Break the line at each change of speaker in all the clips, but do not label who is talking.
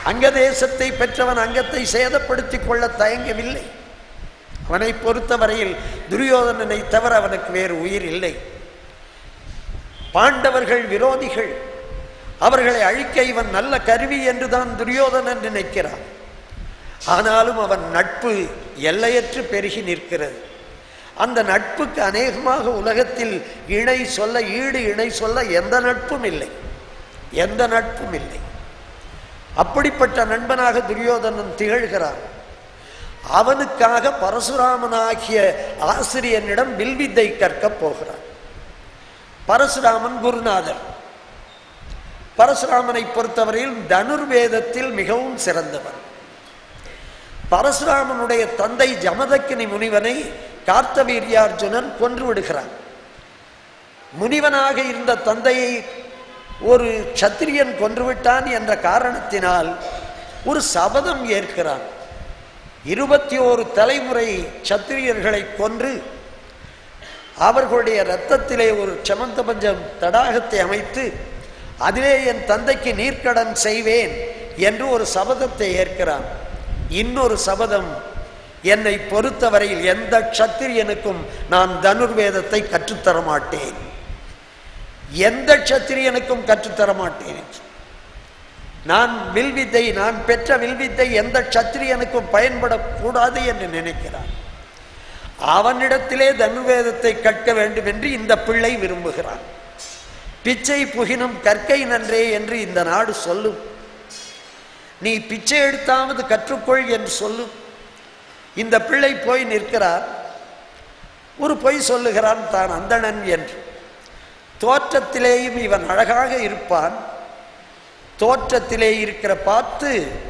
அங்க தேசத்தை பெற்றவன் அங்கத்தை சேதப்படுத்திக் கொள்ள தயங்கவில்லை அவனை பொறுத்தவரையில் துரியோதனனை தவிர அவனுக்கு வேறு உயிர் இல்லை பாண்டவர்கள் விரோதிகள் அவர்களை அழிக்க இவன் நல்ல கருவி என்றுதான் துரியோதனன் நினைக்கிறான் ஆனாலும் அவன் நட்பு எல்லையற்று பெருகி நிற்கிறது அந்த நட்புக்கு அநேகமாக உலகத்தில் இணை சொல்ல ஈடு இணை சொல்ல எந்த நட்பும் இல்லை எந்த நட்பும் இல்லை அப்படிப்பட்ட நண்பனாக துரியோதனன் திகழ்கிறான் அவனுக்காக பரசுராமனாகிய ஆசிரியனிடம் வில்வித்தை கற்கப் போகிறான் பரசுராமன் குருநாதர் பரசுராமனை பொறுத்தவரையில் தனுர்வேதத்தில் மிகவும் சிறந்தவன் பரசுராமனுடைய தந்தை ஜமதக்கினி முனிவனை கார்த்தவீரியார்ஜுனன் கொன்று விடுகிறான் முனிவனாக இருந்த தந்தையை ஒரு சத்திரியன் கொன்றுவிட்டான் என்ற காரணத்தினால் ஒரு சபதம் ஏற்கிறான் இருபத்தி ஓரு தலைமுறை சத்திரியர்களை கொன்று அவர்களுடைய இரத்தத்திலே ஒரு சமந்த பஞ்சம் தடாகத்தை அமைத்து அதிலே என் தந்தைக்கு நீர்க்கடன் செய்வேன் என்று ஒரு சபதத்தை ஏற்கிறான் இன்னொரு சபதம் என்னை பொறுத்தவரையில் எந்த சத்திரியனுக்கும் நான் தனுர்வேதத்தை கற்றுத்தர மாட்டேன் எந்த சத்திரியனுக்கும் கற்றுத்தர மாட்டேன் என்று. நான் வில்வித்தை நான் பெற்ற வில்வித்தை எந்த சத்திரியனுக்கும் பயன்படக்கூடாது என்று நினைக்கிறான் அவனிடத்திலே தனுர்வேதத்தை கற்க வேண்டும் என்று இந்த பிள்ளை விரும்புகிறான் பிச்சை புகினும் கற்கை நன்றே என்று இந்த நாடு சொல்லும் நீ பிச்சை எடுத்தாவது கற்றுக்கொள் என்று சொல்லும் இந்த பிள்ளை போய் நிற்கிறார் ஒரு பொய் சொல்லுகிறான் தான் அந்தணன் என்று தோற்றத்திலேயும் இவன் அழகாக இருப்பான் தோற்றத்திலே இருக்கிற பார்த்து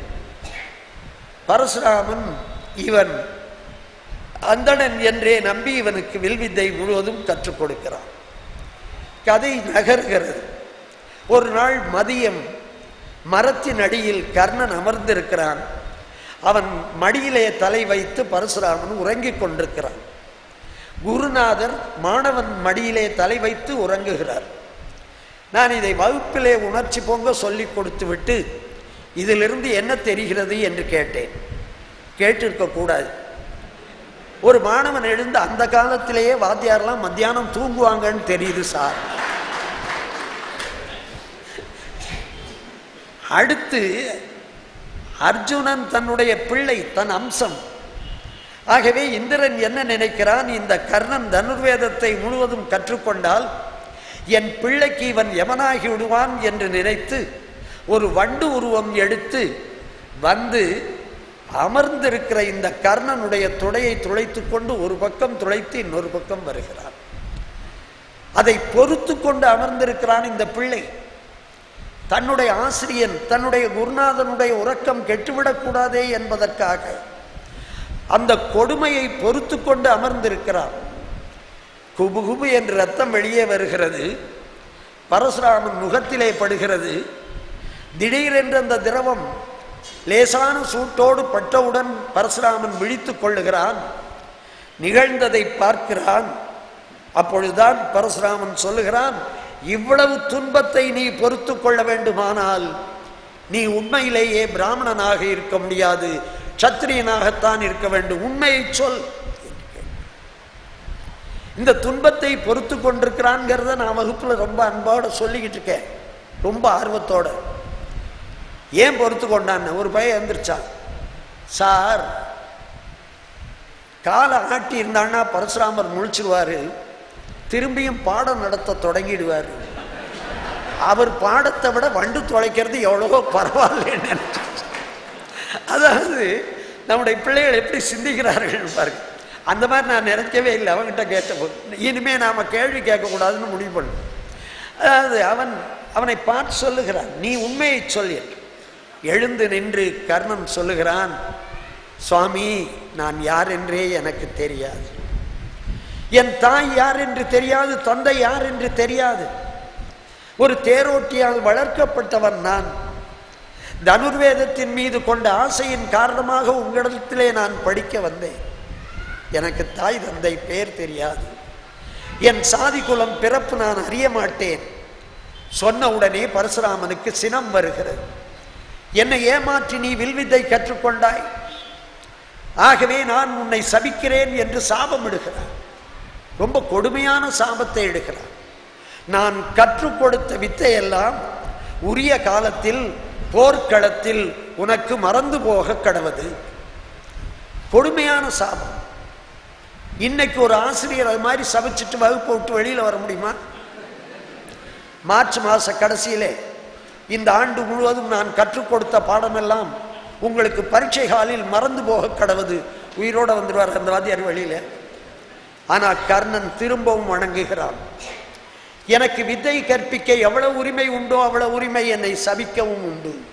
பரசுராமன் இவன் அந்தணன் என்றே நம்பி இவனுக்கு வில்வித்தை முழுவதும் கற்றுக் கொடுக்கிறான் கதை நகர்கிறது ஒரு நாள் மதியம் மரத்தின் அடியில் கர்ணன் அமர்ந்திருக்கிறான் அவன் மடியிலே தலை வைத்து பரசுராமன் உறங்கிக் கொண்டிருக்கிறான் குருநாதர் மாணவன் மடியிலே தலை வைத்து உறங்குகிறார் நான் இதை வகுப்பிலே உணர்ச்சி பொங்க சொல்லிக் கொடுத்து விட்டு இதிலிருந்து என்ன தெரிகிறது என்று கேட்டேன் கேட்டிருக்க கூடாது ஒரு மாணவன் எழுந்து அந்த காலத்திலேயே வாத்தியார்லாம் மத்தியானம் தூங்குவாங்கன்னு தெரியுது சார் அடுத்து அர்ஜுனன் தன்னுடைய பிள்ளை தன் அம்சம் ஆகவே இந்திரன் என்ன நினைக்கிறான் இந்த கர்ணன் தனுர்வேதத்தை முழுவதும் கற்றுக்கொண்டால் என் பிள்ளைக்கு இவன் எவனாகி விடுவான் என்று நினைத்து ஒரு வண்டு உருவம் எடுத்து வந்து அமர்ந்திருக்கிற இந்த கர்ணனுடைய துடையை துளைத்து கொண்டு ஒரு பக்கம் துளைத்து இன்னொரு பக்கம் வருகிறான் அதை பொறுத்து கொண்டு அமர்ந்திருக்கிறான் இந்த பிள்ளை தன்னுடைய ஆசிரியன் தன்னுடைய குருநாதனுடைய உறக்கம் கெட்டுவிடக்கூடாதே என்பதற்காக அந்த கொடுமையை பொறுத்து கொண்டு அமர்ந்திருக்கிறார் குபு குபு என்று ரத்தம் வெளியே வருகிறது பரசுராமன் முகத்திலே படுகிறது திடீரென்று அந்த திரவம் லேசான சூட்டோடு பட்டவுடன் பரசுராமன் விழித்துக் கொள்ளுகிறான் நிகழ்ந்ததை பார்க்கிறான் அப்பொழுதுதான் பரசுராமன் சொல்லுகிறான் இவ்வளவு துன்பத்தை நீ பொறுத்து கொள்ள வேண்டுமானால் நீ உண்மையிலேயே பிராமணனாக இருக்க முடியாது சத்திரியனாகத்தான் இருக்க வேண்டும் உண்மையை சொல் இந்த துன்பத்தை பொறுத்து கொண்டிருக்கிறான்ங்கிறத நான் வகுப்புல ரொம்ப அன்போட சொல்லிக்கிட்டு இருக்கேன் ரொம்ப ஆர்வத்தோட ஏன் பொறுத்து கொண்டான் ஒரு பையன் எந்திரிச்சான் சார் காலை ஆட்டி இருந்தான்னா பரசுராமர் முழிச்சிருவாரு திரும்பியும் பாடம் நடத்த தொடங்கிடுவார் அவர் பாடத்தை விட வண்டு தொலைக்கிறது எவ்வளவோ பரவாயில்லைன்னு நினைச்சேன். அதாவது நம்முடைய பிள்ளைகள் எப்படி சிந்திக்கிறார்கள் பாருங்க அந்த மாதிரி நான் நினைக்கவே இல்லை அவன்கிட்ட கேட்டபோது இனிமே நாம கேள்வி கேட்கக்கூடாதுன்னு முடிவு பண்ணு அதாவது அவன் அவனை பார்த்து சொல்லுகிறான் நீ உண்மையை சொல் என்று எழுந்து நின்று கர்ணன் சொல்லுகிறான் சுவாமி நான் யார் என்றே எனக்கு தெரியாது என் தாய் யார் என்று தெரியாது தந்தை யார் என்று தெரியாது ஒரு தேரோட்டியால் வளர்க்கப்பட்டவன் நான் தனுர்வேதத்தின் மீது கொண்ட ஆசையின் காரணமாக உங்களிடத்திலே நான் படிக்க வந்தேன் எனக்கு தாய் தந்தை பேர் தெரியாது என் சாதி குலம் பிறப்பு நான் அறிய மாட்டேன் சொன்ன உடனே பரசுராமனுக்கு சினம் வருகிறது என்னை ஏமாற்றி நீ வில்வித்தை கற்றுக்கொண்டாய் ஆகவே நான் உன்னை சபிக்கிறேன் என்று சாபம் இடுகிறார் ரொம்ப கொடுமையான சாபத்தை எடுக்கிறார் நான் கற்றுக் கொடுத்த வித்தையெல்லாம் உரிய காலத்தில் போர்க்களத்தில் உனக்கு மறந்து போக கடவது கொடுமையான சாபம் இன்னைக்கு ஒரு ஆசிரியர் அது மாதிரி சபிச்சுட்டு வகுப்பு விட்டு வெளியில் வர முடியுமா மார்ச் மாத கடைசியிலே இந்த ஆண்டு முழுவதும் நான் கற்றுக் கொடுத்த பாடமெல்லாம் உங்களுக்கு பரீட்சை காலில் மறந்து போக கடவுது உயிரோட வந்துடுவார் அந்த வாத்தியார் வெளியில ஆனால் கர்ணன் திரும்பவும் வணங்குகிறான் எனக்கு வித்தை கற்பிக்க எவ்வளவு உரிமை உண்டோ அவ்வளவு உரிமை என்னை சபிக்கவும் உண்டு